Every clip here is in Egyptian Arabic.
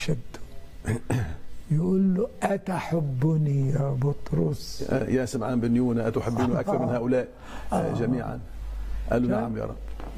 شده يقول له أتحبني يا بطرس يا سمعان بن يونا أتحبون أكثر من هؤلاء جميعا قالوا نعم يا رب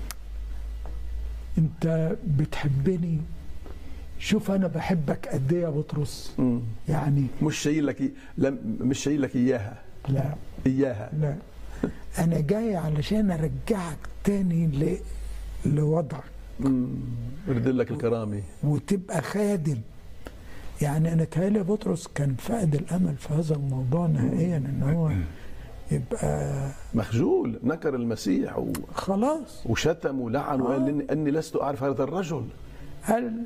أنت بتحبني شوف أنا بحبك قد إيه يا بطرس مم. يعني مش شايل لك لم مش شايل لك إياها لا إياها لا أنا جاي علشان أرجعك تاني ل... لوضعك مم. يرد لك الكرامة وتبقى خادم يعني انا تهيألي بطرس كان فقد الامل في هذا الموضوع نهائيا ان هو يبقى مخجول نكر المسيح و... خلاص وشتم ولعن وقال إني, أني لست أعرف هذا الرجل قال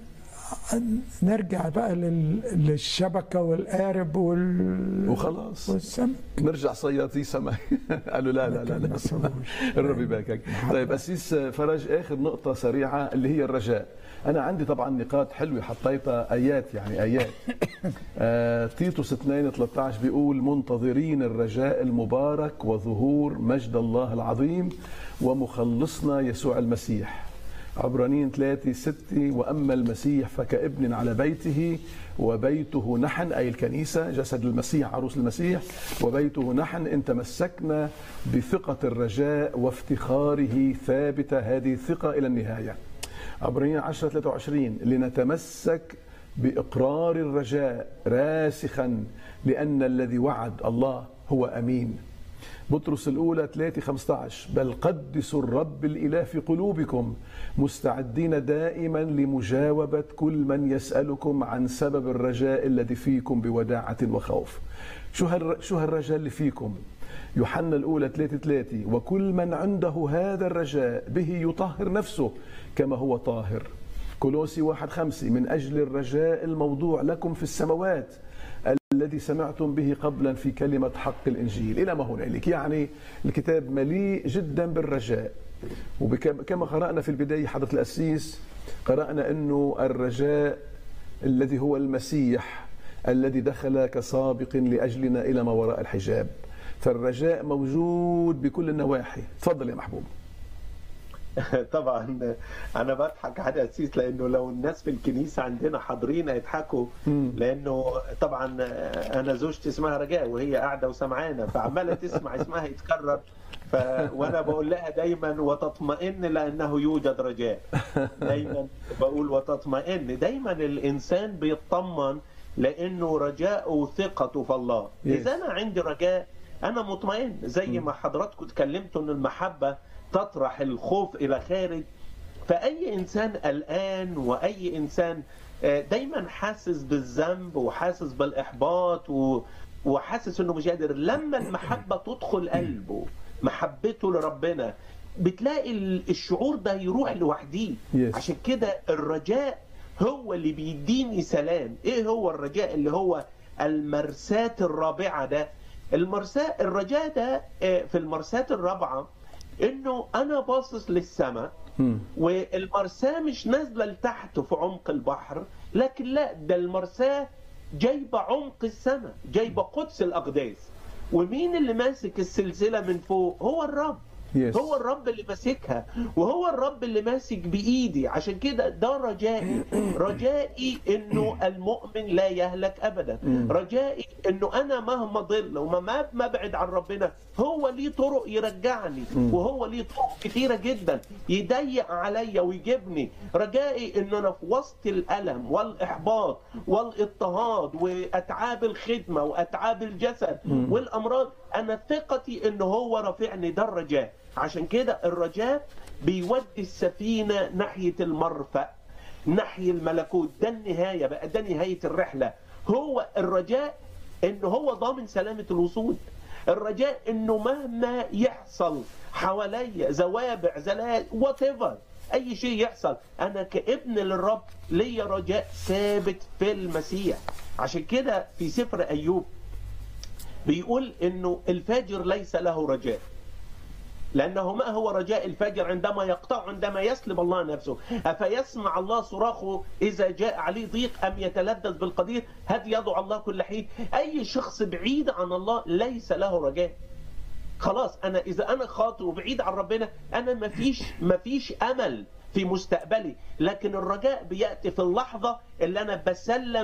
نرجع بقى لل... للشبكه والقارب وال... وخلاص والسمك نرجع صيادي سمك قالوا لا لا لا, لكن ما لا. سووش. الرب يباركك طيب أسيس فرج آخر نقطة سريعة اللي هي الرجاء أنا عندي طبعا نقاط حلوة حطيتها آيات يعني آيات آه تيتوس 2 13 بيقول منتظرين الرجاء المبارك وظهور مجد الله العظيم ومخلصنا يسوع المسيح عبرانيين 3 6 واما المسيح فكابن على بيته وبيته نحن اي الكنيسه جسد المسيح عروس المسيح وبيته نحن ان تمسكنا بثقه الرجاء وافتخاره ثابته هذه الثقه الى النهايه. عبرانيين 10 23 لنتمسك باقرار الرجاء راسخا لان الذي وعد الله هو امين. بطرس الأولى 3 15 بل قدسوا الرب الإله في قلوبكم مستعدين دائما لمجاوبة كل من يسألكم عن سبب الرجاء الذي فيكم بوداعة وخوف شو هالر... شو هالرجاء اللي فيكم يوحنا الأولى 3 3 وكل من عنده هذا الرجاء به يطهر نفسه كما هو طاهر كولوسي واحد خمسة من أجل الرجاء الموضوع لكم في السماوات الذي سمعتم به قبلا في كلمة حق الإنجيل إلى ما هنالك يعني الكتاب مليء جدا بالرجاء وكما قرأنا في البداية حضرة الأسيس قرأنا أنه الرجاء الذي هو المسيح الذي دخل كسابق لأجلنا إلى ما وراء الحجاب فالرجاء موجود بكل النواحي تفضل يا محبوب طبعا انا بضحك على اسيس لانه لو الناس في الكنيسه عندنا حاضرين هيضحكوا لانه طبعا انا زوجتي اسمها رجاء وهي قاعده وسمعانه فعماله تسمع اسمها يتكرر ف... وانا بقول لها دايما وتطمئن لانه يوجد رجاء دايما بقول وتطمئن دايما الانسان بيطمن لانه رجاءه وثقته في الله اذا انا عندي رجاء انا مطمئن زي ما حضراتكم اتكلمتوا ان المحبه تطرح الخوف الى خارج فاي انسان قلقان واي انسان دايما حاسس بالذنب وحاسس بالاحباط وحاسس انه مش قادر لما المحبه تدخل قلبه محبته لربنا بتلاقي الشعور ده يروح لوحديه Yes. عشان كده الرجاء هو اللي بيديني سلام ايه هو الرجاء اللي هو المرساة الرابعة ده المرساة الرجاء ده في المرساة الرابعة انه انا باصص للسماء والمرساة مش نازلة لتحت في عمق البحر لكن لا ده المرساة جايبة عمق السماء جايبة قدس الأقداس ومين اللي ماسك السلسلة من فوق هو الرب Yes. هو الرب اللي ماسكها وهو الرب اللي ماسك بايدي عشان كده ده رجائي رجائي انه المؤمن لا يهلك ابدا رجائي انه انا مهما ضل وما ما ابعد عن ربنا هو ليه طرق يرجعني وهو ليه طرق كتيره جدا يضيق عليا ويجيبني رجائي ان انا في وسط الالم والاحباط والاضطهاد واتعاب الخدمه واتعاب الجسد والامراض انا ثقتي ان هو رافعني ده الرجاء عشان كده الرجاء بيودي السفينه ناحيه المرفأ ناحيه الملكوت ده النهايه بقى ده نهايه الرحله هو الرجاء ان هو ضامن سلامه الوصول الرجاء انه مهما يحصل حواليا زوابع زلال وات اي شيء يحصل انا كابن للرب ليا رجاء ثابت في المسيح عشان كده في سفر ايوب بيقول انه الفاجر ليس له رجاء لأنه ما هو رجاء الفاجر عندما يقطع عندما يسلب الله نفسه أفيسمع الله صراخه إذا جاء عليه ضيق أم يتلذذ بالقدير هل يضع الله كل حين أي شخص بعيد عن الله ليس له رجاء خلاص أنا إذا أنا خاطئ وبعيد عن ربنا أنا مفيش مفيش أمل في مستقبلي لكن الرجاء بياتي في اللحظه اللي انا بسلم